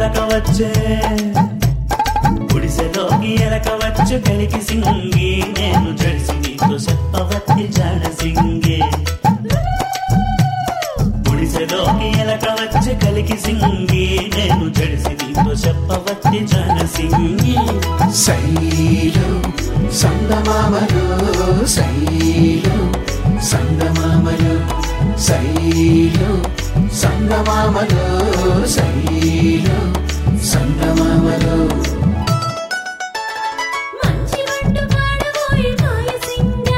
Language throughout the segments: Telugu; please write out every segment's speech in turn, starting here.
ఎలక వచ్చే గుడిసెలోకి ఎలక వచ్చు కలికి సింగి నేను జడిసి నీతో చెప్పవత్తి జాడ సింగే గుడిసెలోకి ఎలక వచ్చి కలికి సింగి నేను జడిసి నీతో చెప్పవత్తి జాడ సింగి శైలు సందమామలు శైలు సందమామలు శైలు సందమామలు శైలు సందమామలు మంచి వంట పాడబోయి మాయసింగా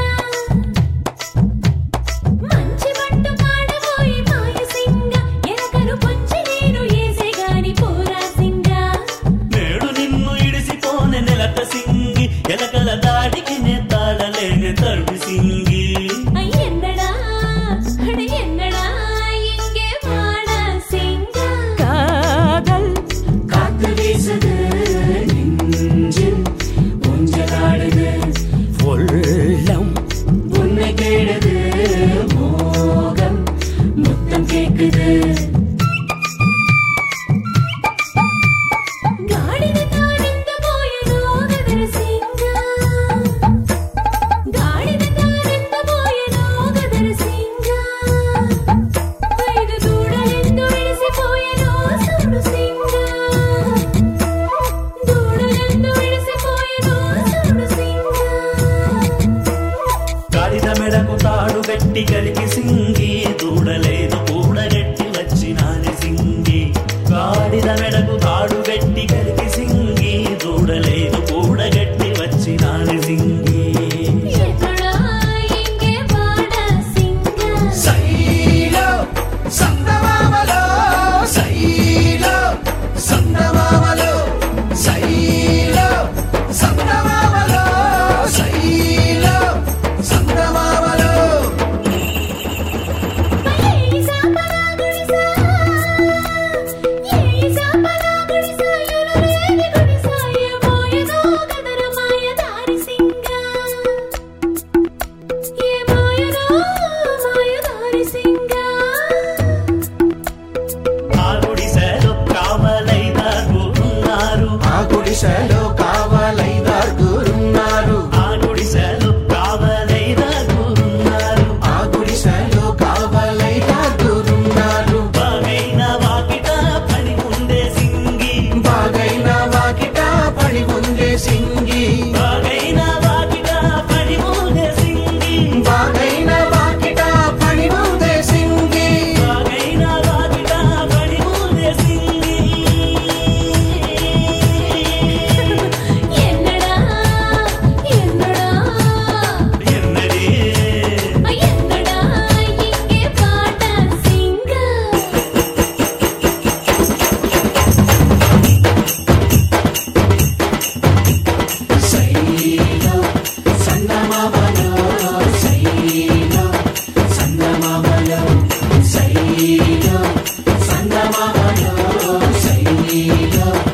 మంచి వంట పాడబోయి మాయసింగా ఎనకను పొంచి నేను ఏసే గాని పోరా సింగా నేడు నిన్ను ఇడిసిపోనే నెలక సింగి ఎలకల దాడికి నే తాళలేని తరుడి సింగి என்னடா அட என்னடா இங்கே வாட சிங்க காதல் காத்து வீசுது நெஞ்சில் ஊஞ்சலாடுது உள்ளம் உன்னை கேடுது மோகம் முத்தம் கேக்குது గాడిద తానింద పోయెను గదర సింగ గాడిద తానింద పోయెను గదర సింగ ఐదు దూడలెందు విడిసిపోయెను సూడు సింగ దూడలెందు విడిసిపోయెను సూడు సింగ గాడిద మెడకు తాడు గట్టి కలిగి సింగి దూడలేదు కూడగట్టి వచ్చినాని సింగి గాడిద మెడకు తాడు గట్టి కలిగి సింగి దూడలేదు కూడగట్టి వచ్చినాని సింగి ఎక్కడా ఇంగే వాడ సింగ శైలో సందమామలో శైలో సందమామలో శైలో సందమామలో శైలో సందమామలో ఏయిసా పరాగుడిసా ఏయిసా పరాగుడిసా యులురేని గుడిసా ఏమోయదో గదర మాయ దారి సింగా ఏమోయదో మాయ దారి సింగా ఆ గుడిసెలో కావలైదారున్నారు ఆ గుడిసెలో కావాలైదారుగురున్నారు ఆ గుడిసెలో కావలైదారున్నారు ఆ గుడిసెలో కావాలైదారుగురున్నారు బాగైన వాకిట పని ముందే సింగి బాగైన వాకిట పడి ఉందే సింగి బాగైన వాకిట పని ముందే సింగి బాగైన వాకిట పడి ఉందే సింగి బాగైన వాకిట పని ముందే సింగి ఎన్నడా ఎన్నడా ఎన్నడే ఎన్నడా ఇంగే పాట సింగా శైలో సందమామలో శైలో సందమామలో శైలో సందమామలో శైలో